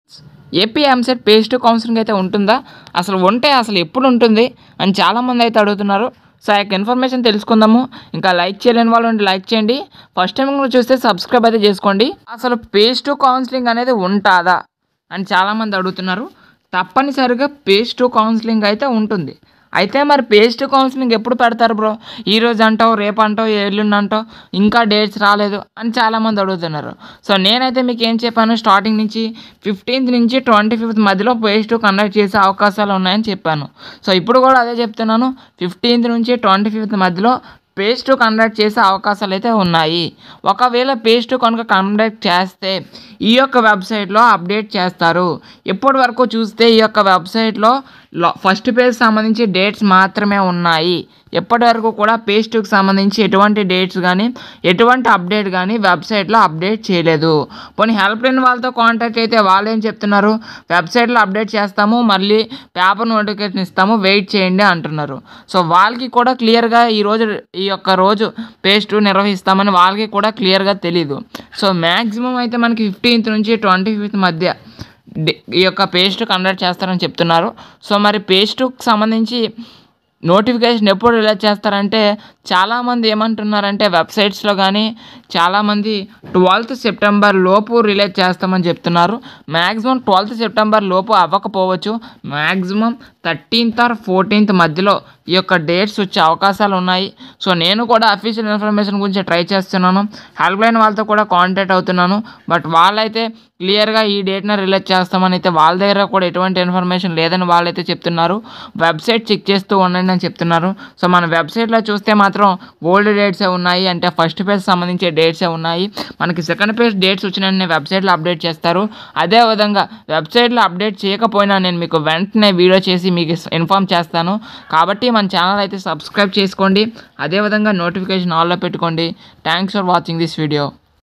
AP EAMCET phase two counselling అయితే ఉంటుందా అసలు ఉంటే అసలు ఎప్పుడు ఉంటుంది అని చాలామంది అయితే అడుగుతున్నారు సో ఆ యొక్క ఇన్ఫర్మేషన్ తెలుసుకుందాము ఇంకా లైక్ చేయలేని వాళ్ళు ఉంటే లైక్ చేయండి ఫస్ట్ టైం కూడా చూస్తే సబ్స్క్రైబ్ అయితే చేసుకోండి అసలు పేజ్ టు కౌన్సిలింగ్ అనేది ఉంటుందా అని చాలామంది అడుగుతున్నారు తప్పనిసరిగా పేజ్ టు కౌన్సిలింగ్ అయితే ఉంటుంది అయితే మరి పేజ్ టు కౌన్సిలింగ్ ఎప్పుడు పెడతారు బ్రో ఈ రోజు అంటావు రేపు అంటావు ఎల్లుండి అంటావు ఇంకా డేట్స్ రాలేదు అని చాలామంది అడుగుతున్నారు సో నేనైతే మీకు ఏం చెప్పాను స్టార్టింగ్ నుంచి ఫిఫ్టీన్త్ నుంచి ట్వంటీ ఫిఫ్త్ మధ్యలో పేజ్ టు కండక్ట్ చేసే అవకాశాలు ఉన్నాయని చెప్పాను సో ఇప్పుడు కూడా అదే చెప్తున్నాను ఫిఫ్టీన్త్ నుంచి ట్వంటీ ఫిఫ్త్ మధ్యలో పేజ్ టు కండక్ట్ చేసే అవకాశాలు అయితే ఉన్నాయి ఒకవేళ పేజ్ టు కనుక కండక్ట్ చేస్తే ఈ యొక్క వెబ్సైట్లో అప్డేట్ చేస్తారు ఇప్పటి వరకు చూస్తే ఈ యొక్క వెబ్సైట్లో ఫస్ట్ పేజ్ సంబంధించి డేట్స్ మాత్రమే ఉన్నాయి ఎప్పటి వరకు కూడా పేజ్ టూకి సంబంధించి ఎటువంటి డేట్స్ కానీ ఎటువంటి అప్డేట్ కానీ వెబ్సైట్లో అప్డేట్ చేయలేదు పోనీ హెల్ప్ లైన్ వాళ్ళతో కాంటాక్ట్ అయితే వాళ్ళు ఏం చెప్తున్నారు వెబ్సైట్లో అప్డేట్ చేస్తాము మళ్ళీ పేపర్ నోటిఫికేషన్ ఇస్తాము వెయిట్ చేయండి అంటున్నారు సో వాళ్ళకి కూడా క్లియర్గా ఈ రోజు ఈ యొక్క రోజు పేజ్ టూ నిర్వహిస్తామని వాళ్ళకి కూడా క్లియర్గా తెలీదు సో మ్యాక్సిమం అయితే మనకి ఫిఫ్టీన్త్ నుంచి ట్వంటీ ఫిఫ్త్ మధ్య డి- ఈ యొక్క పేస్ట్ కండక్ట్ చేస్తారని చెప్తున్నారు సో మరి పేస్ట్కి సంబంధించి నోటిఫికేషన్ ఎప్పుడు రిలీజ్ చేస్తారంటే చాలామంది ఏమంటున్నారంటే వెబ్సైట్స్లో కానీ చాలామంది ట్వెల్త్ సెప్టెంబర్ లోపు రిలీజ్ చేస్తామని చెప్తున్నారు మ్యాక్సిమం ట్వెల్త్ సెప్టెంబర్ లోపు అవ్వకపోవచ్చు మ్యాక్సిమం థర్టీన్త్ ఆర్ ఫోర్టీన్త్ మధ్యలో ఈ యొక్క డేట్స్ వచ్చే అవకాశాలు ఉన్నాయి సో నేను కూడా అఫీషియల్ ఇన్ఫర్మేషన్ గురించి ట్రై చేస్తున్నాను హెల్ప్ లైన్ వాళ్ళతో కూడా కాంటాక్ట్ అవుతున్నాను బట్ వాళ్ళైతే క్లియర్గా ఈ డేట్న రిలీజ్ చేస్తామని అయితే వాళ్ళ దగ్గర కూడా ఎటువంటి ఇన్ఫర్మేషన్ లేదని వాళ్ళైతే చెప్తున్నారు వెబ్సైట్ చెక్ చేస్తూ ఉండండి అని చెప్తున్నారు సో మన వెబ్సైట్లో చూస్తే మాత్రం ఓల్డ్ డేట్సే ఉన్నాయి అంటే ఫస్ట్ పేజ్ సంబంధించే డేట్సే ఉన్నాయి మనకి సెకండ్ పేజ్ డేట్స్ వచ్చిన వెంటనే వెబ్సైట్లో అప్డేట్ చేస్తారు అదేవిధంగా వెబ్సైట్లో అప్డేట్ చేయకపోయినా నేను మీకు వెంటనే వీడియో చేసి మీకు ఇన్ఫామ్ చేస్తాను కాబట్టి మన ఛానల్ అయితే సబ్స్క్రైబ్ చేసుకోండి అదేవిధంగా నోటిఫికేషన్ ఆల్లో పెట్టుకోండి thanks for watching this video